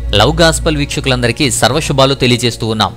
love gospel వీక్షకులందరికీ సర్వశుభాలు తెలియజేస్తూ ఉన్నాం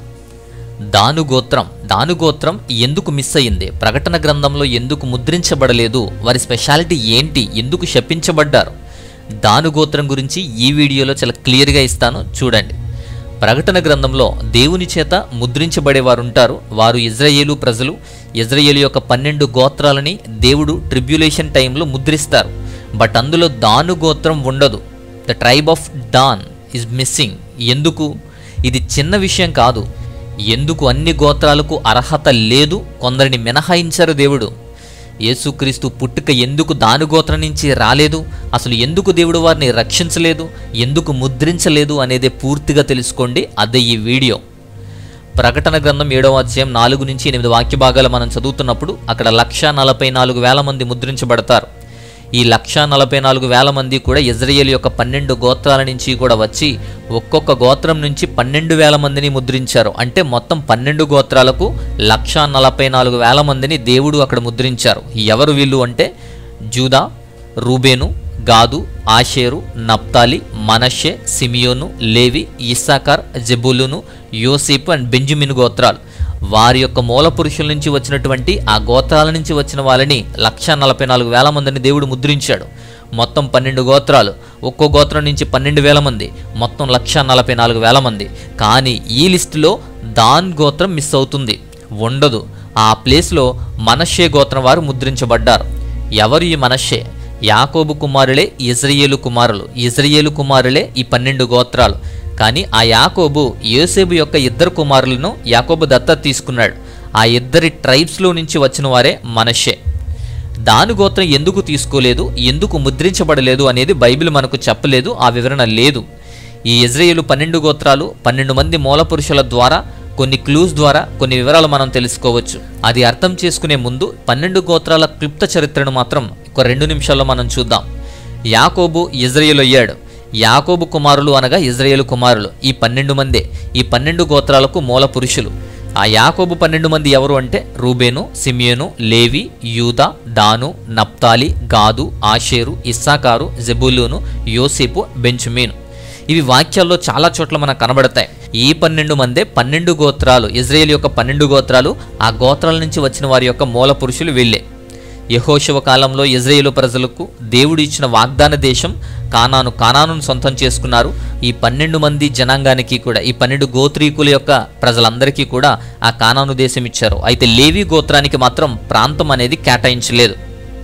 దాను గోత్రం దాను గోత్రం ఎందుకు మిస్ అయ్యింది ప్రకటన గ్రంథంలో ఎందుకు ముద్రించబడలేదు వారి స్పెషాలిటీ ఏంటి ఎందుకు శపించబడ్డారు దాను గోత్రం గురించి ఈ వీడియోలో చాలా క్లియర్గా ఇస్తాను చూడండి ప్రకటన గ్రంథంలో దేవుని చేత ముద్రించబడేవారు ఉంటారు వారు ఇజ్రాయేలు ప్రజలు ఇజ్రాయేలు యొక్క పన్నెండు గోత్రాలని దేవుడు ట్రిబ్యులేషన్ టైంలో ముద్రిస్తారు బట్ అందులో దాను గోత్రం ఉండదు the tribe of Dan is missing ఎందుకు ఇది చిన్న విషయం కాదు ఎందుకు అన్ని గోత్రాలకు అర్హత లేదు కొందరిని మినహాయించారు దేవుడు యేసుక్రీస్తు పుట్టుక ఎందుకు దాని గోత్రం నుంచి రాలేదు అసలు ఎందుకు దేవుడు వారిని రక్షించలేదు ఎందుకు ముద్రించలేదు అనేది పూర్తిగా తెలుసుకోండి అదే ఈ వీడియో ప్రకటన గ్రంథం ఏడవ అధ్యాయం నాలుగు నుంచి ఎనిమిది వాక్య భాగాలు మనం చదువుతున్నప్పుడు అక్కడ లక్ష నలభై నాలుగు వేల మంది ముద్రించబడతారు ఈ లక్ష నలభై నాలుగు వేల మంది కూడా ఇజ్రాయేల్ యొక్క పన్నెండు గోత్రాల నుంచి కూడా వచ్చి ఒక్కొక్క గోత్రం నుంచి పన్నెండు వేల మందిని ముద్రించారు అంటే మొత్తం పన్నెండు గోత్రాలకు లక్ష నలభై నాలుగు వేల మందిని దేవుడు అక్కడ ముద్రించారు ఎవరు వీళ్ళు అంటే జూదా రూబేను గాదు ఆషేరు నప్తాలి మనషే సిమియోను లేవి ఇస్సాకార్ జెబులును యోసేపు అండ్ బెంజమిన్ గోత్రాలు వారి యొక్క మూల పురుషుల నుంచి వచ్చినటువంటి ఆ గోత్రాల నుంచి వచ్చిన వాళ్ళని లక్ష నలభై నాలుగు వేల మందిని దేవుడు ముద్రించాడు మొత్తం పన్నెండు గోత్రాలు ఒక్కో గోత్రం నుంచి పన్నెండు వేల మంది మొత్తం లక్ష నలభై నాలుగు వేల మంది కానీ ఈ లిస్టులో దాన్ గోత్రం మిస్ అవుతుంది ఉండదు ఆ ప్లేస్లో మనషే గోత్రం వారు ముద్రించబడ్డారు ఎవరు ఈ మనషే యాకోబు కుమారులే ఇజ్రాయేలు కుమారులు ఇజ్రాయేలు కుమారులే ఈ పన్నెండు గోత్రాలు కానీ ఆ యాకోబు యోసేపు యొక్క ఇద్దరు కుమారులను యాకోబు దత్తత తీసుకున్నాడు ఆ ఇద్దరి ట్రైబ్స్లో నుంచి వచ్చిన వారే మనషే దాని గోత్రం ఎందుకు తీసుకోలేదు ఎందుకు ముద్రించబడలేదు అనేది బైబిల్ మనకు చెప్పలేదు ఆ వివరణ లేదు ఈ ఇజ్రాయేలు పన్నెండు గోత్రాలు పన్నెండు మంది మూల పురుషుల ద్వారా కొన్ని క్లూస్ ద్వారా కొన్ని వివరాలు మనం తెలుసుకోవచ్చు అది అర్థం చేసుకునే ముందు పన్నెండు గోత్రాల క్లుప్త చరిత్రను మాత్రం ఒక రెండు నిమిషాల్లో మనం చూద్దాం యాకోబు ఇజ్రాయేల్ అయ్యాడు యాకోబు కుమారులు అనగా ఇజ్రాయేలు కుమారులు ఈ పన్నెండు మందే ఈ పన్నెండు గోత్రాలకు మూల పురుషులు ఆ యాకోబు పన్నెండు మంది ఎవరు అంటే రూబేను సిమియోను లేవి యూదా దాను నప్తాలి గాదు ఆషేరు ఇస్సాకారు జెబులూను యోసేపు బెంచుమీను ఇవి వాక్యాల్లో చాలా చోట్ల మనకు కనబడతాయి ఈ పన్నెండు మందే పన్నెండు గోత్రాలు ఇజ్రాయేల్ యొక్క పన్నెండు గోత్రాలు ఆ గోత్రాల నుంచి వచ్చిన వారి యొక్క మూల పురుషులు వీళ్ళే యహోశవ కాలంలో ఇజ్రాయేలు ప్రజలకు దేవుడు ఇచ్చిన వాగ్దాన దేశం కానాను కానాను సొంతం చేసుకున్నారు ఈ పన్నెండు మంది జనాంగానికి కూడా ఈ పన్నెండు గోత్రీకుల యొక్క ప్రజలందరికీ కూడా ఆ కానాను దేశం ఇచ్చారు అయితే లేవి గోత్రానికి మాత్రం ప్రాంతం అనేది కేటాయించలేదు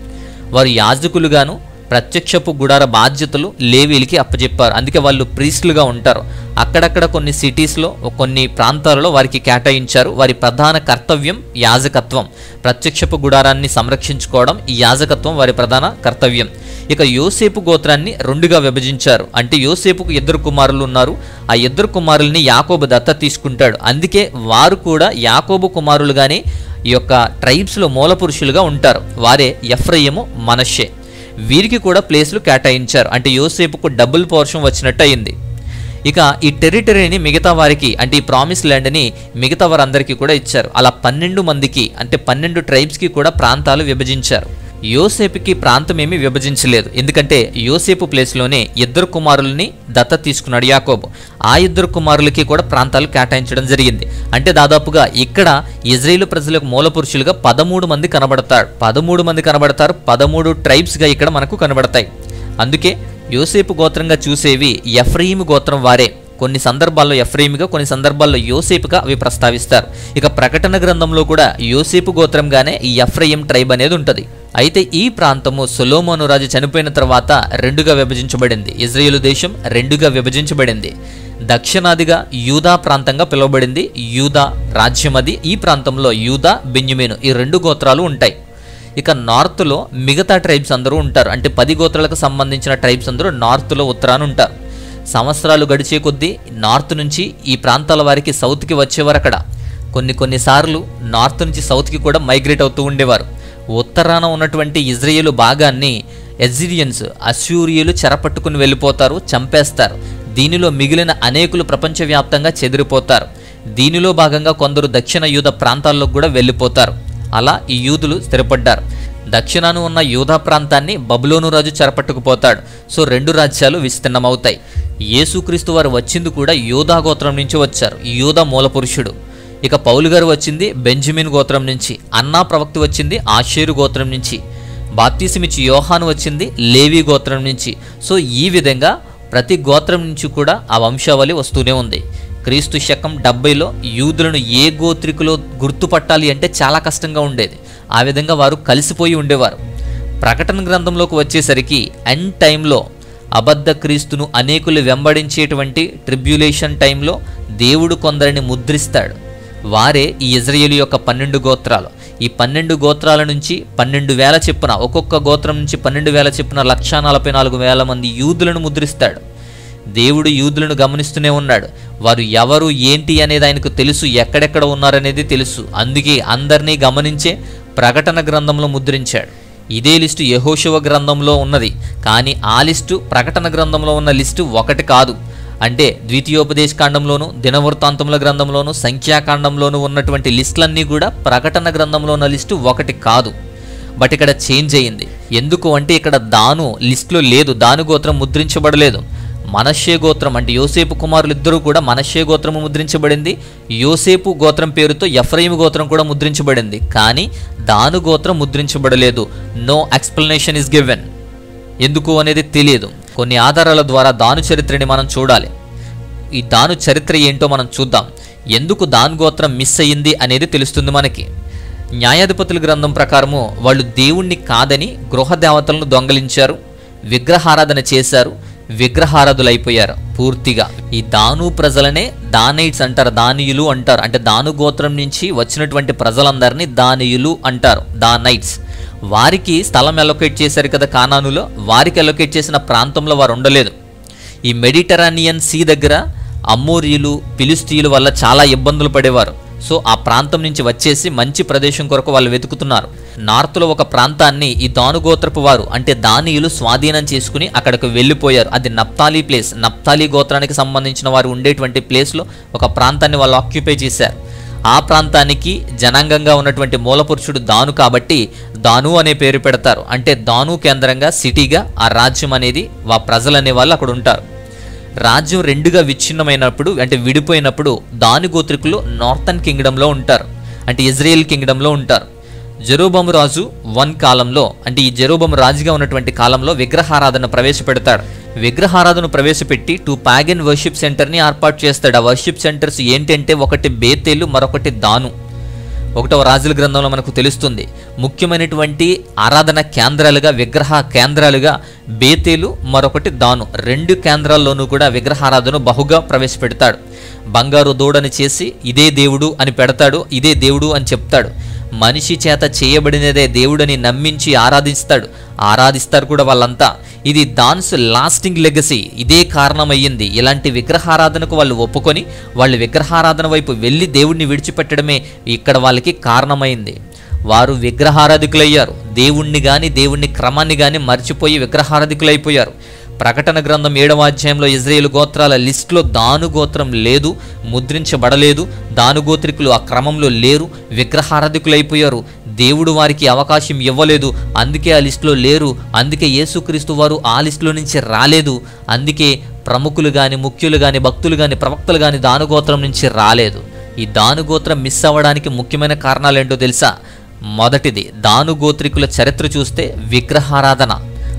వారు యాజకులుగాను ప్రత్యక్షపు గుడార బాధ్యతలు లేవీలకి అప్పచెప్పారు అందుకే వాళ్ళు ప్రీస్టులుగా ఉంటారు అక్కడక్కడ కొన్ని సిటీస్లో కొన్ని ప్రాంతాలలో వారికి కేటాయించారు వారి ప్రధాన కర్తవ్యం యాజకత్వం ప్రత్యక్షపు గుడారాన్ని సంరక్షించుకోవడం ఈ యాజకత్వం వారి ప్రధాన కర్తవ్యం ఇక యోసేపు గోత్రాన్ని రెండుగా విభజించారు అంటే యోసేపుకు ఇద్దరు కుమారులు ఉన్నారు ఆ ఇద్దరు కుమారుల్ని యాకోబు దత్త తీసుకుంటాడు అందుకే వారు కూడా యాకోబు కుమారులుగానే ఈ యొక్క ట్రైబ్స్లో మూల పురుషులుగా ఉంటారు వారే ఎఫ్రయ్యము మనషే వీరికి కూడా ప్లేస్లు కేటాయించారు అంటే యోసేపుకు డబుల్ పోర్షన్ వచ్చినట్టు అయింది ఇక ఈ టెరిటరీని మిగతా వారికి అంటే ఈ ప్రామిస్ ల్యాండ్ని మిగతా వారందరికీ కూడా ఇచ్చారు అలా పన్నెండు మందికి అంటే పన్నెండు ట్రైబ్స్కి కూడా ప్రాంతాలు విభజించారు యోసేపుకి ప్రాంతం ఏమీ విభజించలేదు ఎందుకంటే యోసేపు ప్లేస్లోనే ఇద్దరు కుమారుల్ని దత్త తీసుకున్నాడు యాకోబు ఆ ఇద్దరు కుమారులకి కూడా ప్రాంతాలు కేటాయించడం జరిగింది అంటే దాదాపుగా ఇక్కడ ఇజ్రాయేల్ ప్రజలకు మూల పురుషులుగా పదమూడు మంది కనబడతారు పదమూడు మంది కనబడతారు పదమూడు ట్రైబ్స్గా ఇక్కడ మనకు కనబడతాయి అందుకే యోసేపు గోత్రంగా చూసేవి ఎఫ్రయీము గోత్రం వారే కొన్ని సందర్భాల్లో ఎఫ్రయిమ్గా కొన్ని సందర్భాల్లో యోసేపుగా అవి ప్రస్తావిస్తారు ఇక ప్రకటన గ్రంథంలో కూడా యోసేపు గోత్రంగానే ఈ ఎఫ్రయిం ట్రైబ్ అనేది ఉంటుంది అయితే ఈ ప్రాంతము సొలోమోను రాజు చనిపోయిన తర్వాత రెండుగా విభజించబడింది ఇజ్రాయేలు దేశం రెండుగా విభజించబడింది దక్షిణాదిగా యూదా ప్రాంతంగా పిలువబడింది యూదా రాజ్యం అది ఈ ప్రాంతంలో యూదా బెంజమిను ఈ రెండు గోత్రాలు ఉంటాయి ఇక నార్త్లో మిగతా ట్రైబ్స్ అందరూ ఉంటారు అంటే పది గోత్రాలకు సంబంధించిన ట్రైబ్స్ అందరూ నార్త్లో ఉత్తరాన ఉంటారు సంవత్సరాలు గడిచే కొద్దీ నార్త్ నుంచి ఈ ప్రాంతాల వారికి సౌత్కి వచ్చేవారు అక్కడ కొన్ని కొన్నిసార్లు నార్త్ నుంచి సౌత్కి కూడా మైగ్రేట్ అవుతూ ఉండేవారు ఉత్తరాన ఉన్నటువంటి ఇజ్రాయేలు భాగాన్ని ఎజిరియన్స్ అస్యూరియులు చెరపట్టుకుని వెళ్ళిపోతారు చంపేస్తారు దీనిలో మిగిలిన అనేకులు ప్రపంచవ్యాప్తంగా చెదిరిపోతారు దీనిలో భాగంగా కొందరు దక్షిణ యూద ప్రాంతాల్లో కూడా వెళ్ళిపోతారు అలా ఈ యూదులు స్థిరపడ్డారు దక్షిణాన ఉన్న యూదా ప్రాంతాన్ని బబులోను రాజు చెరపట్టుకుపోతాడు సో రెండు రాజ్యాలు విస్తీర్ణమవుతాయి యేసుక్రీస్తు వారు వచ్చింది కూడా యూదా గోత్రం నుంచి వచ్చారు యూదా మూల పురుషుడు ఇక పౌలు గారు వచ్చింది బెంజమిన్ గోత్రం నుంచి అన్నా ప్రవక్త వచ్చింది ఆషేరు గోత్రం నుంచి బాప్తీసమిచ్చి యోహాను వచ్చింది లేవి గోత్రం నుంచి సో ఈ విధంగా ప్రతి గోత్రం నుంచి కూడా ఆ వంశావళి వస్తూనే ఉంది క్రీస్తు శకం డెబ్బైలో యూదులను ఏ గోత్రికులో గుర్తుపట్టాలి అంటే చాలా కష్టంగా ఉండేది ఆ విధంగా వారు కలిసిపోయి ఉండేవారు ప్రకటన గ్రంథంలోకి వచ్చేసరికి ఎండ్ టైంలో అబద్ధ క్రీస్తును అనేకులు వెంబడించేటువంటి ట్రిబ్యులేషన్ టైంలో దేవుడు కొందరిని ముద్రిస్తాడు వారే ఈ ఇజ్రాయేలు యొక్క పన్నెండు గోత్రాలు ఈ పన్నెండు గోత్రాల నుంచి పన్నెండు వేల చెప్పున ఒక్కొక్క గోత్రం నుంచి పన్నెండు వేల చెప్పున లక్ష నలభై నాలుగు వేల మంది యూదులను ముద్రిస్తాడు దేవుడు యూదులను గమనిస్తూనే ఉన్నాడు వారు ఎవరు ఏంటి అనేది ఆయనకు తెలుసు ఎక్కడెక్కడ ఉన్నారనేది తెలుసు అందుకే అందరినీ గమనించే ప్రకటన గ్రంథంలో ముద్రించాడు ఇదే లిస్టు యహోశివ గ్రంథంలో ఉన్నది కానీ ఆ లిస్టు ప్రకటన గ్రంథంలో ఉన్న లిస్టు ఒకటి కాదు అంటే ద్వితీయోపదేశ కాండంలోను దినవృత్తాంతముల గ్రంథంలోను సంఖ్యాకాండంలోను ఉన్నటువంటి లిస్టులన్నీ కూడా ప్రకటన గ్రంథంలో ఉన్న లిస్టు ఒకటి కాదు బట్ ఇక్కడ చేంజ్ అయ్యింది ఎందుకు అంటే ఇక్కడ దాను లిస్టులో లేదు దాను గోత్రం ముద్రించబడలేదు మనషే గోత్రం అంటే యోసేపు కుమారులు ఇద్దరూ కూడా మనషే గోత్రము ముద్రించబడింది యోసేపు గోత్రం పేరుతో ఎఫ్రయిము గోత్రం కూడా ముద్రించబడింది కానీ దాను గోత్రం ముద్రించబడలేదు నో ఎక్స్ప్లెనేషన్ ఇస్ గివెన్ ఎందుకు అనేది తెలియదు కొన్ని ఆధారాల ద్వారా దాను చరిత్రని మనం చూడాలి ఈ దాను చరిత్ర ఏంటో మనం చూద్దాం ఎందుకు దాను గోత్రం మిస్ అయ్యింది అనేది తెలుస్తుంది మనకి న్యాయాధిపతుల గ్రంథం ప్రకారము వాళ్ళు దేవుణ్ణి కాదని గృహ దేవతలను దొంగలించారు విగ్రహారాధన చేశారు విగ్రహారాధులైపోయారు పూర్తిగా ఈ దాను ప్రజలనే దానైట్స్ అంటారు దానియులు అంటారు అంటే దాను గోత్రం నుంచి వచ్చినటువంటి ప్రజలందరినీ దానియులు అంటారు దానైట్స్ వారికి స్థలం అలొకేట్ చేశారు కదా కానానులో వారికి అలొకేట్ చేసిన ప్రాంతంలో వారు ఉండలేదు ఈ మెడిటరానియన్ సీ దగ్గర అమ్మోరియులు పిలిస్తీయుల వల్ల చాలా ఇబ్బందులు పడేవారు సో ఆ ప్రాంతం నుంచి వచ్చేసి మంచి ప్రదేశం కొరకు వాళ్ళు వెతుకుతున్నారు నార్త్లో ఒక ప్రాంతాన్ని ఈ దానుగోత్రపు వారు అంటే దానియులు స్వాధీనం చేసుకుని అక్కడికి వెళ్ళిపోయారు అది నప్తాలి ప్లేస్ నప్తాలి గోత్రానికి సంబంధించిన వారు ఉండేటువంటి ప్లేస్లో ఒక ప్రాంతాన్ని వాళ్ళు ఆక్యుపై చేశారు ఆ ప్రాంతానికి జనాంగంగా ఉన్నటువంటి మూలపురుషుడు దాను కాబట్టి దాను అనే పేరు పెడతారు అంటే దాను కేంద్రంగా సిటీగా ఆ రాజ్యం అనేది వా ప్రజలు అనే వాళ్ళు అక్కడ ఉంటారు రాజ్యం రెండుగా విచ్ఛిన్నమైనప్పుడు అంటే విడిపోయినప్పుడు దాని గోత్రికులు నార్థన్ కింగ్డంలో ఉంటారు అంటే ఇజ్రాయెల్ కింగ్డంలో ఉంటారు జెరోబము రాజు వన్ కాలంలో అంటే ఈ జెరోబము రాజుగా ఉన్నటువంటి కాలంలో విగ్రహారాధన ప్రవేశపెడతాడు విగ్రహారాధన ప్రవేశపెట్టి టూ ప్యాగన్ వర్షిప్ సెంటర్ని ఏర్పాటు చేస్తాడు ఆ వర్షిప్ సెంటర్స్ ఏంటంటే ఒకటి బేతేలు మరొకటి దాను ఒకటవ రాజుల గ్రంథంలో మనకు తెలుస్తుంది ముఖ్యమైనటువంటి ఆరాధన కేంద్రాలుగా విగ్రహ కేంద్రాలుగా బేతేలు మరొకటి దాను రెండు కేంద్రాల్లోనూ కూడా విగ్రహారాధన బహుగా ప్రవేశపెడతాడు బంగారు దూడని చేసి ఇదే దేవుడు అని పెడతాడు ఇదే దేవుడు అని చెప్తాడు మనిషి చేత చేయబడినదే దేవుడని నమ్మించి ఆరాధిస్తాడు ఆరాధిస్తారు కూడా వాళ్ళంతా ఇది దాన్స్ లాస్టింగ్ లెగసీ ఇదే కారణమయ్యింది ఇలాంటి విగ్రహారాధనకు వాళ్ళు ఒప్పుకొని వాళ్ళు విగ్రహారాధన వైపు వెళ్ళి దేవుడిని విడిచిపెట్టడమే ఇక్కడ వాళ్ళకి కారణమైంది వారు విగ్రహారాధికులయ్యారు దేవుణ్ణి గాని దేవుణ్ణి క్రమాన్ని గాని మర్చిపోయి విగ్రహారాధికులైపోయారు ప్రకటన గ్రంథం ఏడవ అధ్యాయంలో ఇజ్రాయేల్ గోత్రాల లిస్టులో దాను గోత్రం లేదు ముద్రించబడలేదు దాను గోత్రికులు ఆ క్రమంలో లేరు విగ్రహారాధికులైపోయారు దేవుడు వారికి అవకాశం ఇవ్వలేదు అందుకే ఆ లిస్టులో లేరు అందుకే యేసుక్రీస్తు వారు ఆ లిస్టులో నుంచి రాలేదు అందుకే ప్రముఖులు కానీ ముఖ్యులు కానీ భక్తులు కానీ ప్రవక్తలు కానీ దానుగోత్రం నుంచి రాలేదు ఈ దానుగోత్రం మిస్ అవ్వడానికి ముఖ్యమైన కారణాలు ఏంటో తెలుసా మొదటిది దానుగోత్రికుల చరిత్ర చూస్తే విగ్రహారాధన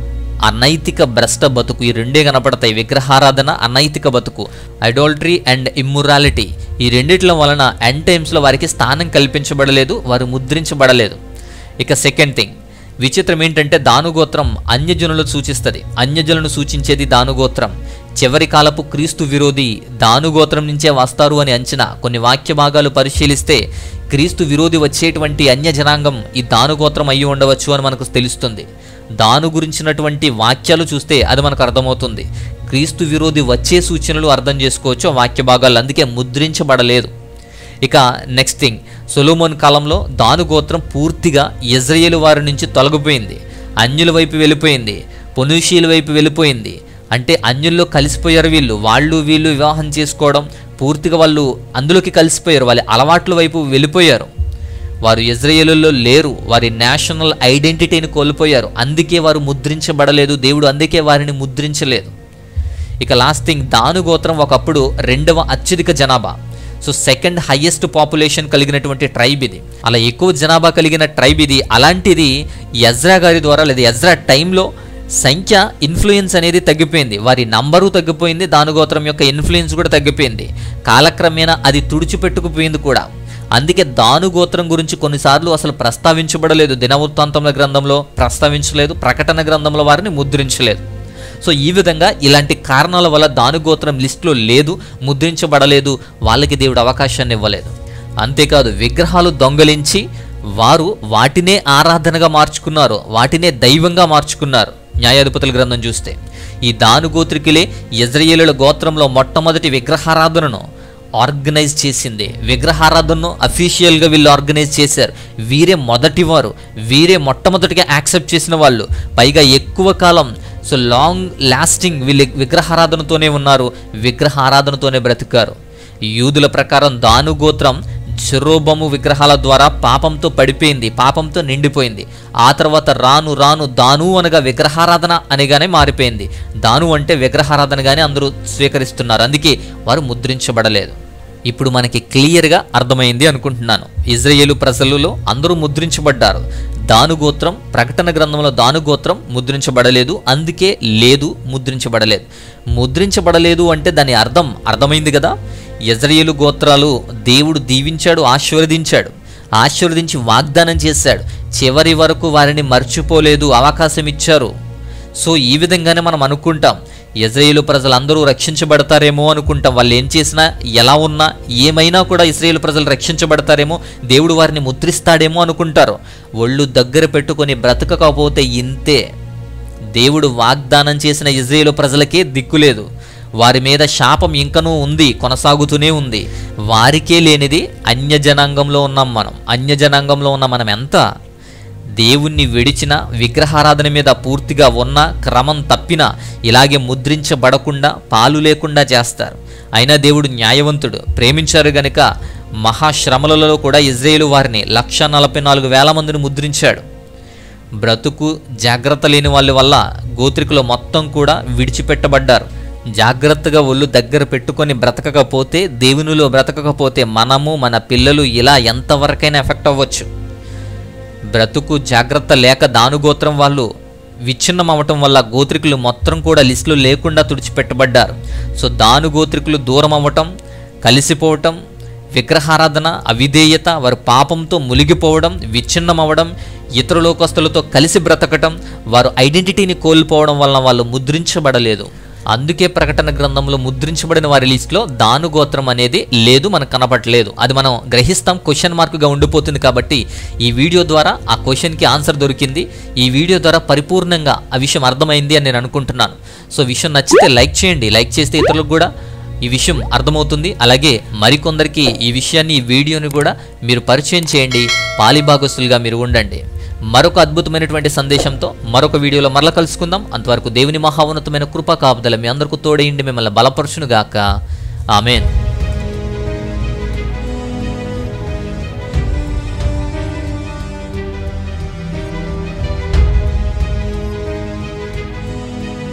అనైతిక భ్రష్ట బతుకు ఈ రెండే కనపడతాయి విగ్రహారాధన అనైతిక బతుకు ఐడోల్ట్రీ అండ్ ఇమ్మురాలిటీ ఈ రెండిట్ల వలన ఎండ్ టైమ్స్లో వారికి స్థానం కల్పించబడలేదు వారు ముద్రించబడలేదు ఇక సెకండ్ థింగ్ విచిత్రం ఏంటంటే దానుగోత్రం అన్యజనులు సూచిస్తుంది అన్యజనులను సూచించేది దానుగోత్రం చివరి కాలపు క్రీస్తు విరోధి దానుగోత్రం నుంచే వస్తారు అని అంచనా కొన్ని వాక్య భాగాలు పరిశీలిస్తే క్రీస్తు విరోధి వచ్చేటువంటి అన్య జనాంగం ఈ దానుగోత్రం అయ్యి ఉండవచ్చు అని మనకు తెలుస్తుంది దాను గురించినటువంటి వాక్యాలు చూస్తే అది మనకు అర్థమవుతుంది క్రీస్తు విరోధి వచ్చే సూచనలు అర్థం చేసుకోవచ్చు ఆ వాక్య భాగాలు అందుకే ముద్రించబడలేదు ఇక నెక్స్ట్ థింగ్ సొలోమోన్ కాలంలో దాను గోత్రం పూర్తిగా ఇజ్రాయేల్ వారి నుంచి తొలగిపోయింది అన్యుల వైపు వెళ్ళిపోయింది పొనుషీల వైపు వెళ్ళిపోయింది అంటే అన్యుల్లో కలిసిపోయారు వీళ్ళు వాళ్ళు వీళ్ళు వివాహం చేసుకోవడం పూర్తిగా వాళ్ళు అందులోకి కలిసిపోయారు వాళ్ళ అలవాట్ల వైపు వెళ్ళిపోయారు వారు ఇజ్రాయేలులో లేరు వారి నేషనల్ ఐడెంటిటీని కోల్పోయారు అందుకే వారు ముద్రించబడలేదు దేవుడు అందుకే వారిని ముద్రించలేదు ఇక లాస్ట్ థింగ్ దాను గోత్రం ఒకప్పుడు రెండవ అత్యధిక జనాభా సో సెకండ్ హైయెస్ట్ పాపులేషన్ కలిగినటువంటి ట్రైబ్ ఇది అలా ఎక్కువ జనాభా కలిగిన ట్రైబ్ ఇది అలాంటిది యజ్రా గారి ద్వారా లేదా యజ్రా టైంలో సంఖ్య ఇన్ఫ్లుయెన్స్ అనేది తగ్గిపోయింది వారి నంబరు తగ్గిపోయింది దానుగోత్రం యొక్క ఇన్ఫ్లుయెన్స్ కూడా తగ్గిపోయింది కాలక్రమేణా అది తుడిచిపెట్టుకుపోయింది కూడా అందుకే దానుగోత్రం గురించి కొన్నిసార్లు అసలు ప్రస్తావించబడలేదు దినవృత్తాంతముల గ్రంథంలో ప్రస్తావించలేదు ప్రకటన గ్రంథంలో వారిని ముద్రించలేదు సో ఈ విధంగా ఇలాంటి కారణాల వల్ల దానుగోత్రం లిస్టులో లేదు ముద్రించబడలేదు వాళ్ళకి దేవుడు అవకాశాన్ని ఇవ్వలేదు అంతేకాదు విగ్రహాలు దొంగలించి వారు వాటినే ఆరాధనగా మార్చుకున్నారు వాటినే దైవంగా మార్చుకున్నారు న్యాయాధిపతుల గ్రంథం చూస్తే ఈ దానుగోత్రికులే ఇజ్రాయేలుల గోత్రంలో మొట్టమొదటి విగ్రహారాధనను ఆర్గనైజ్ చేసింది విగ్రహారాధనను అఫీషియల్గా వీళ్ళు ఆర్గనైజ్ చేశారు వీరే మొదటివారు వీరే మొట్టమొదటిగా యాక్సెప్ట్ చేసిన వాళ్ళు పైగా ఎక్కువ కాలం సో లాంగ్ లాస్టింగ్ వీళ్ళు విగ్రహారాధనతోనే ఉన్నారు విగ్రహారాధనతోనే బ్రతికారు యూదుల ప్రకారం దాను గోత్రం చెరోబము విగ్రహాల ద్వారా పాపంతో పడిపోయింది పాపంతో నిండిపోయింది ఆ తర్వాత రాను రాను దాను అనగా విగ్రహారాధన అనగానే మారిపోయింది దాను అంటే విగ్రహారాధనగానే అందరూ స్వీకరిస్తున్నారు అందుకే వారు ముద్రించబడలేదు ఇప్పుడు మనకి క్లియర్గా అర్థమైంది అనుకుంటున్నాను ఇజ్రాయేలు ప్రజలలో అందరూ ముద్రించబడ్డారు దానుగోత్రం ప్రకటన గ్రంథంలో దానుగోత్రం ముద్రించబడలేదు అందుకే లేదు ముద్రించబడలేదు ముద్రించబడలేదు అంటే దాని అర్థం అర్థమైంది కదా ఇజ్రాయేలు గోత్రాలు దేవుడు దీవించాడు ఆశీర్వదించాడు ఆశీర్వదించి వాగ్దానం చేశాడు చివరి వరకు వారిని మర్చిపోలేదు అవకాశం ఇచ్చారు సో ఈ విధంగానే మనం అనుకుంటాం ఇజ్రాయేలు ప్రజలందరూ రక్షించబడతారేమో అనుకుంటాం వాళ్ళు ఏం చేసినా ఎలా ఉన్నా ఏమైనా కూడా ఇజ్రాయేలు ప్రజలు రక్షించబడతారేమో దేవుడు వారిని ముద్రిస్తాడేమో అనుకుంటారు ఒళ్ళు దగ్గర పెట్టుకొని బ్రతకకపోతే ఇంతే దేవుడు వాగ్దానం చేసిన ఇజ్రాయేలు ప్రజలకే దిక్కులేదు వారి మీద శాపం ఇంకనూ ఉంది కొనసాగుతూనే ఉంది వారికే లేనిది అన్యజనాంగంలో ఉన్నాం మనం అన్యజనాంగంలో ఉన్న మనం ఎంత దేవుణ్ణి విడిచిన విగ్రహారాధన మీద పూర్తిగా ఉన్న క్రమం తప్పినా ఇలాగే ముద్రించబడకుండా పాలు లేకుండా చేస్తారు అయినా దేవుడు న్యాయవంతుడు ప్రేమించారు గనుక మహాశ్రమలలో కూడా ఇజ్రాయేలు వారిని లక్ష నలభై నాలుగు వేల మందిని ముద్రించాడు బ్రతుకు జాగ్రత్త లేని వాళ్ళ వల్ల గోత్రికులు మొత్తం కూడా విడిచిపెట్టబడ్డారు జాగ్రత్తగా ఒళ్ళు దగ్గర పెట్టుకొని బ్రతకకపోతే దేవునిలో బ్రతకకపోతే మనము మన పిల్లలు ఇలా ఎంతవరకైనా ఎఫెక్ట్ అవ్వచ్చు బ్రతుకు జాగ్రత్త లేక దానుగోత్రం వాళ్ళు విచ్ఛిన్నం అవ్వటం వల్ల గోత్రికులు మొత్తం కూడా లిస్టులో లేకుండా తుడిచిపెట్టబడ్డారు సో దాను గోత్రికులు దూరం అవ్వటం కలిసిపోవటం విగ్రహారాధన అవిధేయత వారి పాపంతో మునిగిపోవడం విచ్ఛిన్నం అవ్వడం ఇతర లోకస్తులతో కలిసి బ్రతకటం వారు ఐడెంటిటీని కోల్పోవడం వలన వాళ్ళు ముద్రించబడలేదు అందుకే ప్రకటన గ్రంథంలో ముద్రించబడిన వారి లిస్టులో దాను గోత్రం అనేది లేదు మనకు కనపడలేదు అది మనం గ్రహిస్తాం క్వశ్చన్ మార్కుగా ఉండిపోతుంది కాబట్టి ఈ వీడియో ద్వారా ఆ క్వశ్చన్కి ఆన్సర్ దొరికింది ఈ వీడియో ద్వారా పరిపూర్ణంగా ఆ విషయం అర్థమైంది అని నేను అనుకుంటున్నాను సో విషయం నచ్చితే లైక్ చేయండి లైక్ చేస్తే ఇతరులకు కూడా ఈ విషయం అర్థమవుతుంది అలాగే మరికొందరికి ఈ విషయాన్ని ఈ వీడియోని కూడా మీరు పరిచయం చేయండి పాలిభాగస్తులుగా మీరు ఉండండి మరొక అద్భుతమైనటువంటి సందేశంతో మరొక వీడియోలో మరల కలుసుకుందాం అంతవరకు దేవుని మహా ఉన్నతమైన కృపా కాపుదల మీ అందరికీ తోడేయండి మిమ్మల్ని బలపరచునుగాక ఆమెన్